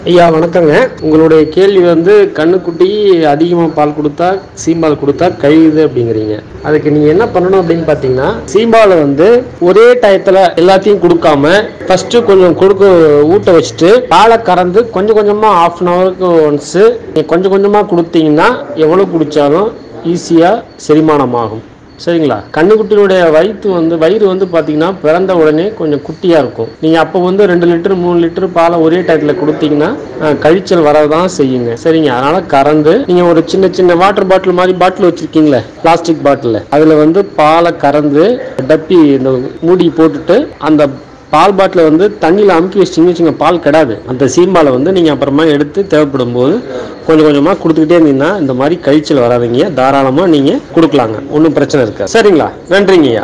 ஐயா வணக்கங்க உங்களுடைய கேள்வி வந்து கண்ணுக்குட்டி அதிகமாக பால் கொடுத்தா சீம்பால் கொடுத்தா கழியுது அப்படிங்கிறீங்க அதுக்கு நீங்கள் என்ன பண்ணணும் அப்படின்னு பார்த்தீங்கன்னா சீம்பாலை வந்து ஒரே டயத்தில் எல்லாத்தையும் கொடுக்காம ஃபஸ்ட்டு கொஞ்சம் கொடுக்க ஊட்ட வச்சுட்டு பாலை கறந்து கொஞ்சம் கொஞ்சமாக ஆஃப் அன் ஹவருக்கு ஒன்ஸு நீங்கள் கொஞ்சம் கொஞ்சமாக கொடுத்தீங்கன்னா எவ்வளோ குடித்தாலும் ஈஸியாக செரிமானம் ஆகும் சரிங்களா கண்ணுக்குட்டியினுடைய வயிற்று வந்து வயிறு வந்து பார்த்தீங்கன்னா பிறந்த உடனே கொஞ்சம் குட்டியாக இருக்கும் நீங்கள் அப்போ வந்து ரெண்டு லிட்டர் மூணு லிட்டர் பாலை ஒரே டயத்தில் கொடுத்தீங்கன்னா அஹ், கழிச்சல் வரதான் செய்யுங்க சரிங்க அதனால் கறந்து நீங்கள் ஒரு சின்ன சின்ன வாட்டர் பாட்டில் மாதிரி பாட்டில் வச்சுருக்கீங்களே பிளாஸ்டிக் பாட்டில் அதில் வந்து பாலை கறந்து டப்பி இந்த மூடி போட்டுட்டு அந்த பால் பாட்டிலை வந்து தண்ணியில் அமுக்கி வச்சிட்டிங்கன்னு வச்சுங்க பால் கெடாது அந்த சீம்பாலை வந்து நீங்கள் அப்புறமா எடுத்து தேவைப்படும் போது கொஞ்சம் கொஞ்சமாக கொடுத்துக்கிட்டே இருந்தீங்கன்னா இந்த மாதிரி கழிச்சல் வராதுங்க தாராளமாக நீங்கள் கொடுக்கலாங்க ஒன்றும் பிரச்சனை இருக்காது சரிங்களா நன்றிங்க ஐயா